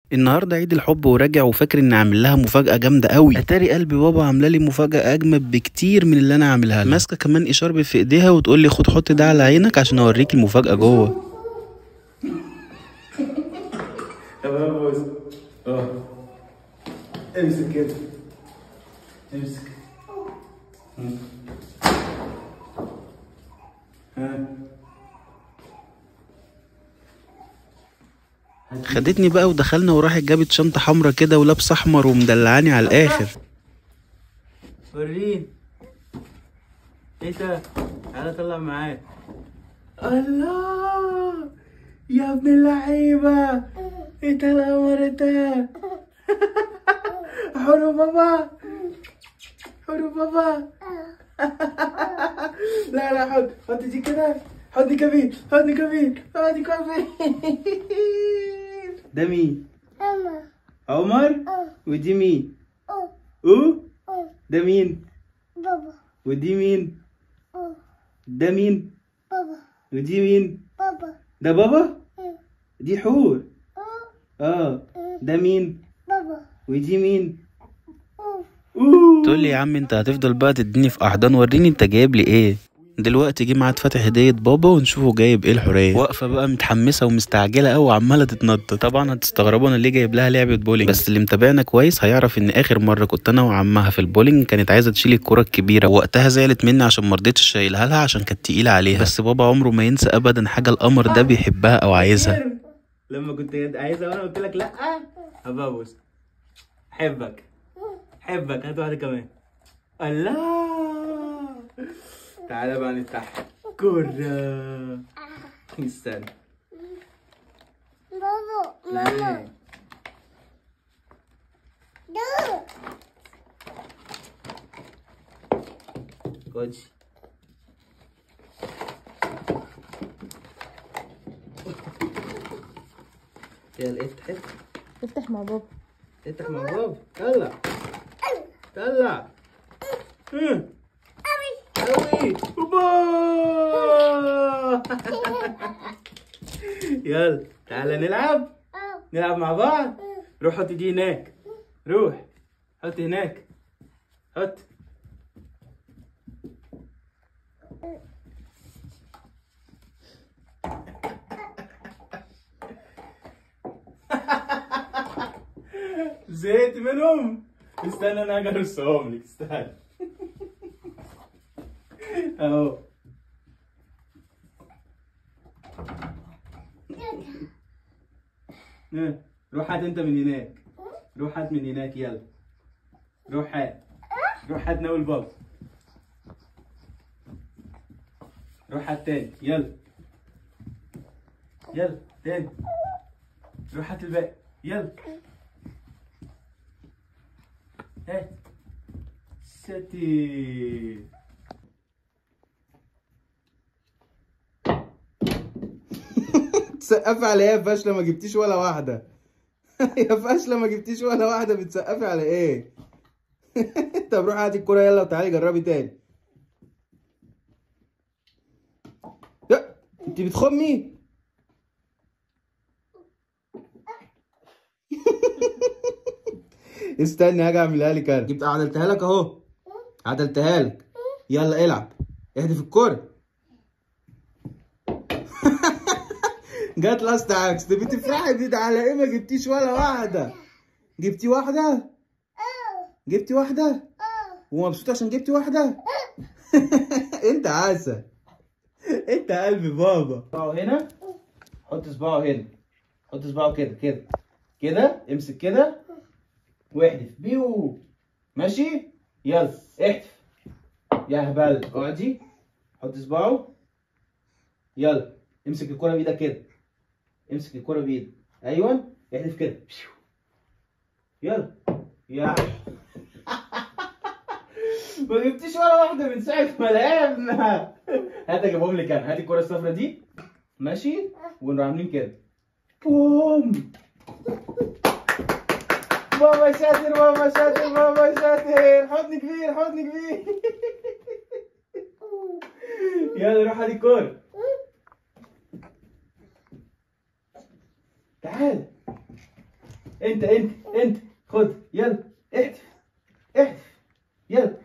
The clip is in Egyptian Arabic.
النهارده عيد الحب وراجع وفاكر اني عامل لها مفاجاه جامده قوي اتاري قلبي بابا عامله لي مفاجاه اجمد بكتير من اللي انا عاملها لها ماسكه كمان اشارب في ايديها وتقول لي خد حط ده على عينك عشان اوريك المفاجاه جوه طب انا بوز اه امسك كده امسك مم. ها خدتني بقى ودخلنا وراحت جابت شنطه حمرا كده ولابسه احمر ومدلعاني على الاخر وريني ايه ده تعالى طلع معاك الله يا ابن اللعيبة انت القمر انت حلو بابا حلو بابا لا لا حط حط دي كده حطني كبير حطني كبير حطني كبير ده مين؟ ماما عمر اه ودي مين؟ اه او اه ده مين؟ بابا ودي مين؟ اه ده مين؟ بابا ودي مين؟ بابا ده بابا؟ اه دي حور اه اه ده مين؟ بابا ودي مين؟ اه اوه تقول لي يا عم انت هتفضل بقى تديني في احضان وريني انت جايب لي ايه دلوقتي جه ميعاد فتح هديه بابا ونشوفه جايب ايه الحوريه واقفه بقى متحمسه ومستعجله قوي وعماله تتنطط طبعا هتستغربوا انا ليه جايب لها لعبه بولينج بس اللي متابعنا كويس هيعرف ان اخر مره كنت انا وعمها في البولينج كانت عايزه تشيل الكره الكبيره ووقتها زعلت مني عشان ما رضيتش شايلها لها عشان كانت تقيله عليها بس بابا عمره ما ينسى ابدا حاجه القمر ده بيحبها او عايزها لما كنت عايزها وانا قلت لك لا هبوس حبك حبك هات واحده كمان الله تعالى بقى نفتح كرة استنى بابا ماما ده خدش يلا افتح افتح افتح مع بابا افتح مع بابا طلع طلع ها. قوي اوبا يلا تعالى نلعب اه نلعب مع بعض روح حط دي هناك روح حط هناك حط زهقت منهم استنى انا هاجي ارصهم لك استنى اهو ها، روح هات انت من هناك روح هات من هناك يلا روح هات روح هات ناول بابا روح هات تاني يلا يلا تاني روح هات الباقي يلا هات ستي تسقفي على ايه يا فاشله ما جبتيش ولا واحده يا فاشله ما جبتيش ولا واحده بتسقفي على ايه طب روحي هاتي الكوره يلا وتعالي جربي تاني لا انت بتخمي استني هاجي اعملها لك انا جبت عدلتها لك اهو عدلتها لك يلا العب اهدف الكوره جت لاست عكس طب بتفرحي دي ده على ايه ما جبتيش ولا واحده جبتي واحده جبتي واحده ومبسوطه عشان جبتي واحده انت عسل انت قلب بابا صباعه هنا حط صباعه هنا حط صباعه كده كده كده امسك كده واحدف بيو ماشي يلا احدف يا هبل اقعدي حط صباعه يلا امسك الكرة بايدك كده امسك الكرة بايدك ايوه احدف كده يلا يا ما جبتيش ولا واحدة من ساعة ما لعبنا هات اجيبهم لك انا هات الكرة الصفرا دي ماشي ونروح عاملين كده بوم بابا شاطر بابا شاطر بابا شاطر حضن كبير حضن كبير يلا روح هات الكورة تعال انت انت انت خد يلا احتف احتف يلا